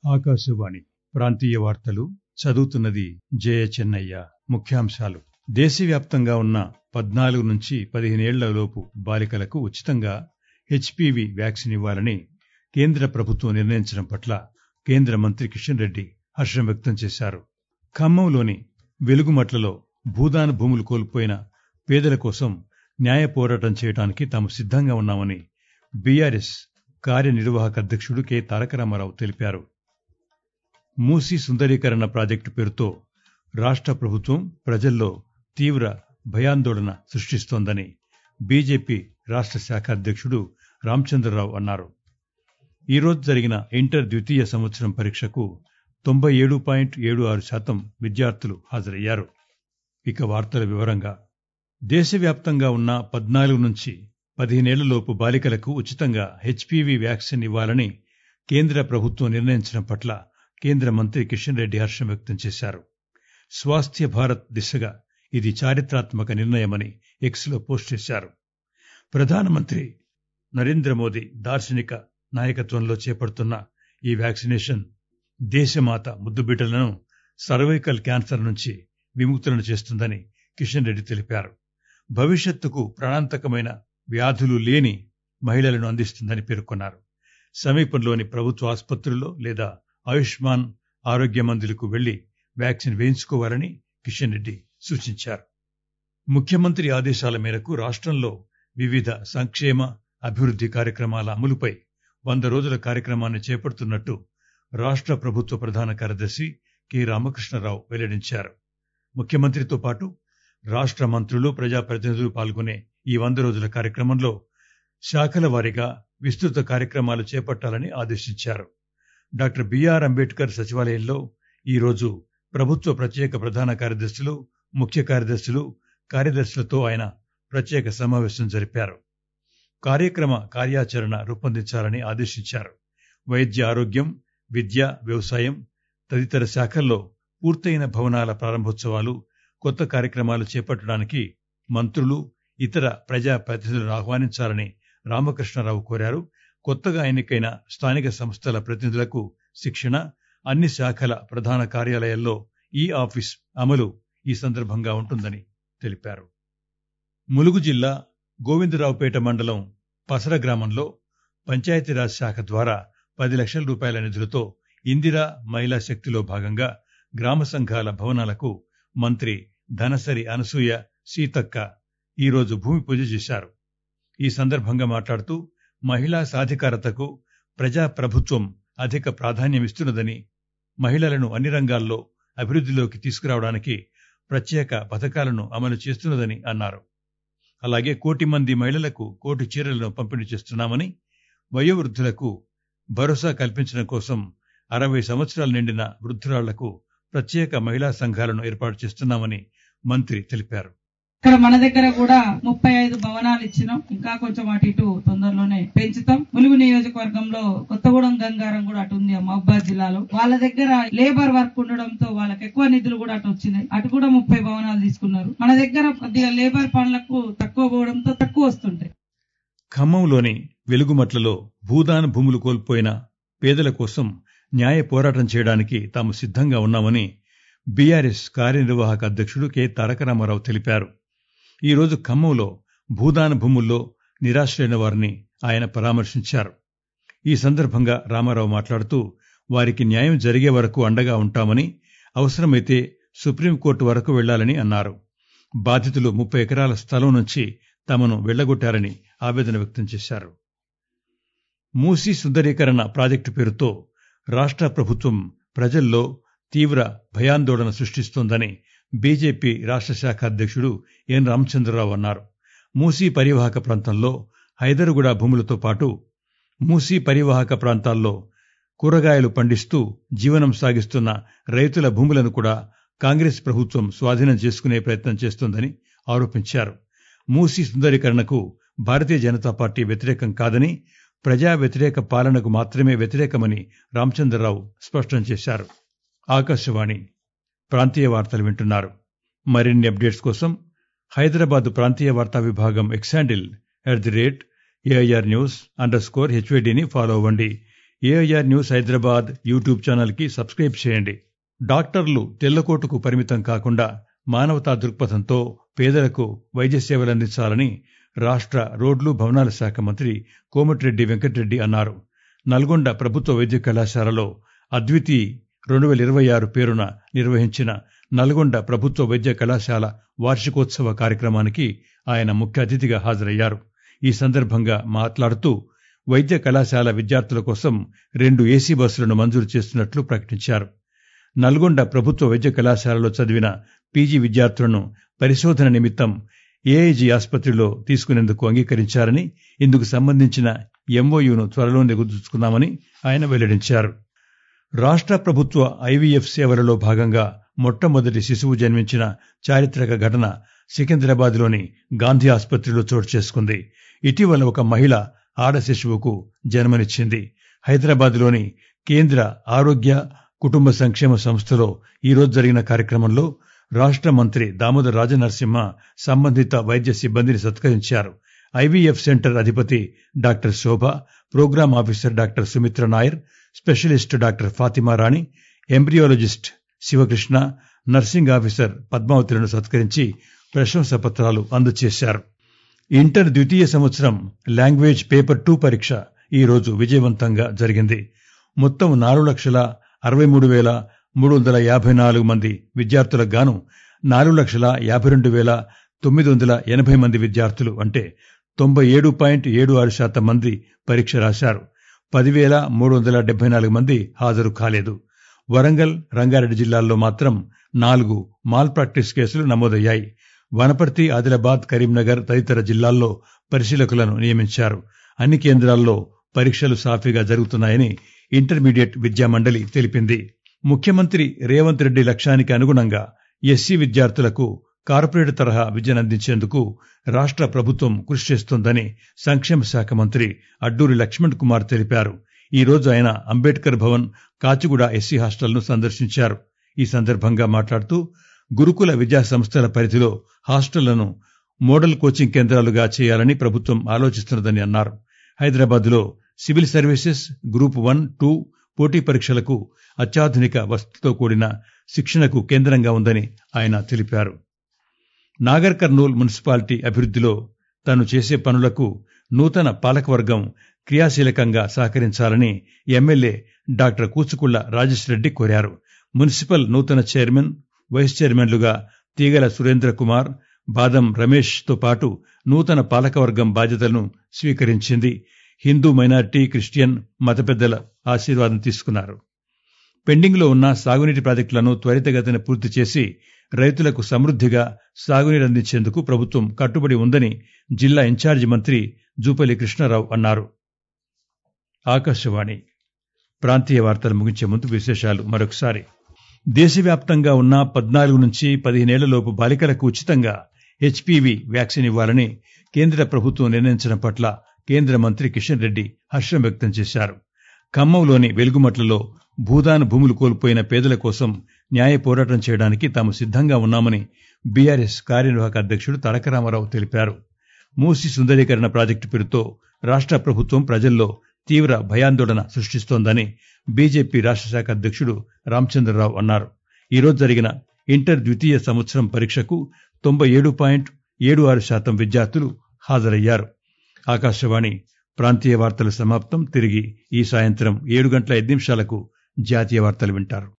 ఆకాశవాణి ప్రాంతీయ వార్తలు చదువుతున్నది జయ చెన్నయ్య ముఖ్యాంశాలు దేశవ్యాప్తంగా ఉన్న పద్నాలుగు నుంచి పదిహేనేళ్లలోపు బాలికలకు ఉచితంగా హెచ్పివి వ్యాక్సిన్ ఇవ్వాలని కేంద్ర ప్రభుత్వం నిర్ణయించడం పట్ల కేంద్ర మంత్రి కిషన్ రెడ్డి హర్షం వ్యక్తం చేశారు ఖమ్మంలోని వెలుగుమట్లలో భూదాన భూములు కోల్పోయిన పేదల కోసం న్యాయ పోరాటం చేయడానికి తాము సిద్దంగా ఉన్నామని బీఆర్ఎస్ కార్యనిర్వాహక అధ్యక్షుడు కె తారక రామారావు తెలిపారు మూసీ సుందరీకరణ ప్రాజెక్టు పేరుతో రాష్ట ప్రభుత్వం ప్రజల్లో తీవ్ర భయాందోళన సృష్టిస్తోందని బీజేపీ రాష్ట శాఖ అధ్యక్షుడు రామచంద్రరావు అన్నారు ఈరోజు జరిగిన ఇంటర్ ద్వితీయ సంవత్సరం పరీక్షకు తొంభై ఏడు పాయింట్ ఏడు ఆరు శాతం విద్యార్థులు హాజరయ్యారు ఇక వార్తల వివరంగా దేశవ్యాప్తంగా ఉన్న పద్నాలుగు నుంచి పదిహేనేళ్లలోపు బాలికలకు ఉచితంగా హెచ్పివి వ్యాక్సిన్ ఇవ్వాలని కేంద్ర ప్రభుత్వం నిర్ణయించడం పట్ల కేంద్ర మంత్రి కిషన్ రెడ్డి హర్షం వ్యక్తం చేశారు స్వాస్థ్య భారత్ దిశగా ఇది చారిత్రాత్మక నిర్ణయమని ఎక్స్ లో పోస్ట్ చేశారు ప్రధానమంత్రి నరేంద్ర మోదీ దార్శనిక నాయకత్వంలో చేపడుతున్న ఈ వ్యాక్సినేషన్ దేశమాత ముద్దుబిడ్డలను సర్వైకల్ క్యాన్సర్ నుంచి విముక్తులను చేస్తుందని కిషన్ రెడ్డి తెలిపారు భవిష్యత్తుకు ప్రాణాంతకమైన వ్యాధులు లేని మహిళలను అందిస్తుందని పేర్కొన్నారు సమీపంలోని ప్రభుత్వ ఆసుపత్రుల్లో లేదా ఆయుష్మాన్ ఆరోగ్య మందులకు వెళ్లి వ్యాక్సిన్ వేయించుకోవాలని కిషన్ రెడ్డి సూచించారు ముఖ్యమంత్రి ఆదేశాల మేరకు రాష్ట్రంలో వివిధ సంక్షేమ అభివృద్ది కార్యక్రమాల అమలుపై వంద రోజుల కార్యక్రమాన్ని చేపడుతున్నట్టు రాష్ట్ర ప్రభుత్వ ప్రధాన కార్యదర్శి కె రామకృష్ణరావు వెల్లడించారు ముఖ్యమంత్రితో పాటు రాష్ట్ర మంత్రులు ప్రజాప్రతినిధులు పాల్గొనే ఈ వంద రోజుల కార్యక్రమంలో శాఖల వారీగా విస్తృత కార్యక్రమాలు చేపట్టాలని ఆదేశించారు డాక్టర్ బిఆర్ అంబేద్కర్ సచివాలయంలో ఈరోజు ప్రభుత్వ ప్రత్యేక ప్రధాన కార్యదర్శులు ముఖ్య కార్యదర్శులు కార్యదర్శులతో ఆయన ప్రత్యేక సమావేశం జరిపారు కార్యక్రమ కార్యాచరణ రూపొందించాలని ఆదేశించారు వైద్య ఆరోగ్యం విద్య వ్యవసాయం తదితర శాఖల్లో పూర్తయిన భవనాల ప్రారంభోత్సవాలు కొత్త కార్యక్రమాలు చేపట్టడానికి మంత్రులు ఇతర ప్రజాప్రతినిధులను ఆహ్వానించాలని రామకృష్ణారావు కోరారు కొత్తగా ఎన్నికైన స్థానిక సంస్థల ప్రతినిధులకు శిక్షణ అన్ని శాఖల ప్రధాన కార్యాలయాల్లో ఈ ఆఫీస్ అమలు ఈ సందర్భంగా ఉంటుందని తెలిపారు ములుగు జిల్లా గోవిందరావుపేట మండలం పసర గ్రామంలో పంచాయతీరాజ్ శాఖ ద్వారా పది లక్షల రూపాయల నిధులతో ఇందిరా మహిళా శక్తిలో భాగంగా గ్రామ సంఘాల భవనాలకు మంత్రి ధనసరి అనసూయ సీతక్క ఈరోజు భూమి పూజ చేశారు ఈ సందర్భంగా మాట్లాడుతూ మహిళా సాధికారతకు ప్రజా ప్రభుత్వం అధిక ప్రాధాన్యమిస్తున్నదని మహిళలను అన్ని రంగాల్లో అభివృద్దిలోకి తీసుకురావడానికి ప్రత్యేక పథకాలను అమలు చేస్తున్నదని అన్నారు అలాగే కోటి మంది మహిళలకు కోటి చీరలను పంపిణీ చేస్తున్నామని వయోవృద్ధులకు భరోసా కల్పించడం కోసం అరవై సంవత్సరాలు నిండిన వృద్ధురాళ్లకు ప్రత్యేక మహిళా సంఘాలను ఏర్పాటు చేస్తున్నామని మంత్రి తెలిపారు ఇక్కడ మన దగ్గర కూడా ముప్పై ఐదు భవనాలు ఇచ్చినాం ఇంకా కొంచెం అటు ఇటు తొందరలోనే పెంచుతాం ములుగు నియోజకవర్గంలో కొత్తగూడెం గంగారం కూడా అటు ఉంది మహబాద్ జిల్లాలో వాళ్ళ దగ్గర లేబర్ వర్క్ ఉండడంతో వాళ్ళకి ఎక్కువ నిధులు కూడా అటు వచ్చినాయి అటు కూడా ముప్పై భవనాలు తీసుకున్నారు మన దగ్గర కొద్దిగా లేబర్ పనులకు తక్కువ పోవడంతో తక్కువ వస్తుంటాయి ఖమ్మంలోని వెలుగుమట్లలో భూదాన భూములు కోల్పోయిన పేదల కోసం న్యాయ పోరాటం చేయడానికి తాము సిద్దంగా ఉన్నామని బీఆర్ఎస్ కార్యనిర్వాహక అధ్యక్షుడు కె తారక రామారావు తెలిపారు ఈరోజు ఖమ్మంలో భూదాన భూముల్లో నిరాశ్రైన వారిని ఆయన పరామర్శించారు ఈ సందర్భంగా రామారావు మాట్లాడుతూ వారికి న్యాయం జరిగే వరకు అండగా ఉంటామని అవసరమైతే సుప్రీంకోర్టు వరకు వెళ్లాలని అన్నారు బాధితులు ముప్పై ఎకరాల స్థలం నుంచి తమను వెళ్లగొట్టారని ఆవేదన వ్యక్తం చేశారు మూసీ సుందరీకరణ ప్రాజెక్టు పేరుతో రాష్ట్ర ప్రభుత్వం ప్రజల్లో తీవ్ర భయాందోళన సృష్టిస్తోందని బీజేపీ రాష్ట్ర శాఖ అధ్యక్షుడు ఎన్ రామచంద్రరావు అన్నారు మూసీ పరివాహక ప్రాంతంలో హైదరుగూడ భూములతో పాటు మూసీ పరివాహక ప్రాంతాల్లో కూరగాయలు పండిస్తూ జీవనం సాగిస్తున్న రైతుల భూములను కూడా కాంగ్రెస్ ప్రభుత్వం స్వాధీనం చేసుకునే ప్రయత్నం చేస్తోందని ఆరోపించారు మూసీ సుందరీకరణకు భారతీయ జనతా పార్టీ వ్యతిరేకం కాదని ప్రజా వ్యతిరేక పాలనకు మాత్రమే వ్యతిరేకమని రామచంద్రరావు స్పష్టం చేశారు ఆకాశవాణి ప్రాంతీయ వార్తలు వింటున్నారు మరిన్ని అప్డేట్స్ కోసం హైదరాబాద్ ప్రాంతీయ వార్తా విభాగం X handle at the rate AIR news under score హెచ్వైడిని ఫాలో అవ్వండి ఏఐఆర్ న్యూస్ హైదరాబాద్ యూట్యూబ్ ఛానల్కి సబ్స్క్రైబ్ చేయండి డాక్టర్లు తెల్లకోటుకు పరిమితం కాకుండా మానవతా దృక్పథంతో పేదలకు వైద్య సేవలందించాలని రాష్ట్ర రోడ్లు భవనాల శాఖ మంత్రి కోమటిరెడ్డి వెంకటరెడ్డి అన్నారు నల్గొండ ప్రభుత్వ వైద్య కళాశాలలో అద్వితీ రెండు వేల ఇరవై ఆరు పేరున నిర్వహించిన నల్గొండ ప్రభుత్వ వైద్య కళాశాల వార్షికోత్సవ కార్యక్రమానికి ఆయన ముఖ్య అతిథిగా హాజరయ్యారు ఈ సందర్భంగా మాట్లాడుతూ వైద్య కళాశాల విద్యార్థుల కోసం రెండు ఏసీ బస్సులను మంజూరు చేస్తున్నట్లు ప్రకటించారు నల్గొండ ప్రభుత్వ వైద్య కళాశాలలో చదివిన పీజీ విద్యార్థులను పరిశోధన నిమిత్తం ఏఐజీ ఆసుపత్రిలో తీసుకునేందుకు అంగీకరించారని ఇందుకు సంబంధించిన ఎంఓయూను త్వరలోనే గుర్తుంచుకున్నామని ఆయన వెల్లడించారు రాష్ట్ర ప్రభుత్వ ఐవీఎఫ్ సేవలలో భాగంగా మొట్టమొదటి శిశువు జన్మించిన చారిత్రక ఘటన సికింద్రాబాద్లోని గాంధీ ఆసుపత్రిలో చోటు చేసుకుంది ఇటీవల ఒక మహిళ ఆడ శిశువుకు జన్మనిచ్చింది హైదరాబాద్లోని కేంద్ర ఆరోగ్య కుటుంబ సంక్షేమ సంస్థలో ఈరోజు జరిగిన కార్యక్రమంలో రాష్ట్ర మంత్రి దామోదర్ రాజనరసింహ సంబంధిత వైద్య సిబ్బందిని సత్కరించారు ఐవీఎఫ్ సెంటర్ అధిపతి doctor Shobha programme officer doctor Sumitra Nair specialist doctor Fatima Rani embryologist Sivakrishna nursing officer పద్మావతులను సత్కరించి ప్రశంసా పత్రాలు అందజేశారు ఇంటర్ ద్వితీయ సంవత్సరం లాంగ్వేజ్ పేపర్ టూ పరీక్ష ఈ రోజు విజయవంతంగా జరిగింది మొత్తం నాలుగు లక్షల అరవై మూడు వేల మూడు వందల యాభై నాలుగు మంది విద్యార్థులకు గాను నాలుగు లక్షల యాభై రెండు వేల తొమ్మిది వందల ఎనభై మంది విద్యార్థులు అంటే తొంభై ఏడు పాయింట్ ఏడు ఆరు శాతం మంది పరీక్ష రాశారు పదివేల మూడు వందల డెబ్బై నాలుగు మంది హాజరు కాలేదు వరంగల్ రంగారెడ్డి జిల్లాల్లో మాత్రం నాలుగు మాల్ ప్రాక్టీస్ కేసులు నమోదయ్యాయి వనపర్తి ఆదిలాబాద్ కరీంనగర్ తదితర జిల్లాల్లో పరిశీలకులను నియమించారు అన్ని కేంద్రాల్లో పరీక్షలు సాఫీగా జరుగుతున్నాయని ఇంటర్మీడియట్ విద్యామండలి తెలిపింది ముఖ్యమంత్రి రేవంత్ రెడ్డి లక్ష్యానికి అనుగుణంగా ఎస్సీ విద్యార్థులకు కార్పొరేట్ తరహా విద్యనందించేందుకు రాష్ట్ర ప్రభుత్వం కృషి చేస్తోందని సంక్షేమ శాఖ మంత్రి అడ్డూరి లక్ష్మణ్ కుమార్ తెలిపారు ఈ రోజు ఆయన అంబేద్కర్ భవన్ కాచిగూడ ఎస్సీ హాస్టల్ను సందర్శించారు ఈ సందర్భంగా మాట్లాడుతూ గురుకుల విద్యా సంస్థల పరిధిలో హాస్టళ్లను మోడల్ కోచింగ్ కేంద్రాలుగా చేయాలని ప్రభుత్వం ఆలోచిస్తున్నదని అన్నారు హైదరాబాద్లో civil services group one two పోటీ పరీక్షలకు అత్యాధునిక వసతితో కూడిన శిక్షణకు కేంద్రంగా ఉందని ఆయన తెలిపారు నాగర్ కర్నూల్ మున్సిపాలిటీ అభివృద్దిలో తాను చేసే పనులకు నూతన పాలకవర్గం క్రియాశీలకంగా సహకరించాలని ఎమ్మెల్యే డాక్టర్ కూచుకుళ్ల రాజేశ్రెడ్డి కోరారు మున్సిపల్ నూతన చైర్మన్ వైస్ చైర్మన్లుగా తీగల సురేంద్ర కుమార్ బాదం రమేష్ తో పాటు నూతన పాలకవర్గం బాధ్యతలను స్వీకరించింది హిందూ మైనార్టీ క్రిస్టియన్ మత పెద్దల ఆశీర్వాదం తీసుకున్నారు పెండింగ్ లో ఉన్న సాగునీటి ప్రాజెక్టులను త్వరితగతిన పూర్తి చేసి రైతులకు సమృద్దిగా సాగునీరు అందించేందుకు ప్రభుత్వం కట్టుబడి ఉందని జిల్లా ఇన్ఛార్జి మంత్రి జూపల్లి కృష్ణారావు అన్నారు ఆకాశవాణి ప్రాంతీయ వార్తలు ముగించే ముందు విశేషాలు మరొకసారి దేశవ్యాప్తంగా ఉన్న పద్నాలుగు నుంచి పదిహేనేళ్లలోపు బాలికలకు ఉచితంగా హెచ్పివి వ్యాక్సిన్ ఇవ్వాలని కేంద్ర ప్రభుత్వం నిర్ణయించడం పట్ల కేంద్ర మంత్రి కిషన్ రెడ్డి హర్షం వ్యక్తం చేశారు ఖమ్మంలోని వెలుగుమట్లలో భూదాన భూములు కోల్పోయిన పేదల కోసం న్యాయ పోరాటం చేయడానికి తాము సిద్దంగా ఉన్నామని బీఆర్ఎస్ కార్యనిర్వాహక అధ్యక్షుడు తారక రామారావు తెలిపారు మూసి సుందరీకరణ ప్రాజెక్టు పేరుతో రాష్ట్ర ప్రభుత్వం ప్రజల్లో తీవ్ర భయాందోళన సృష్టిస్తోందని బీజేపీ రాష్ట్ర శాఖ అధ్యక్షుడు రామచంద్రరావు అన్నారు ఈరోజు జరిగిన ఇంటర్ ద్వితీయ సంవత్సరం పరీక్షకు తొంభై ఏడు పాయింట్ ఏడు ఆరు శాతం విద్యార్థులు హాజరయ్యారు ఆకాశవాణి ప్రాంతీయ వార్తలు సమాప్తం తిరిగి ఈ సాయంత్రం ఏడు గంటల ఐదు నిమిషాలకు జాతీయ వార్తలు వింటారు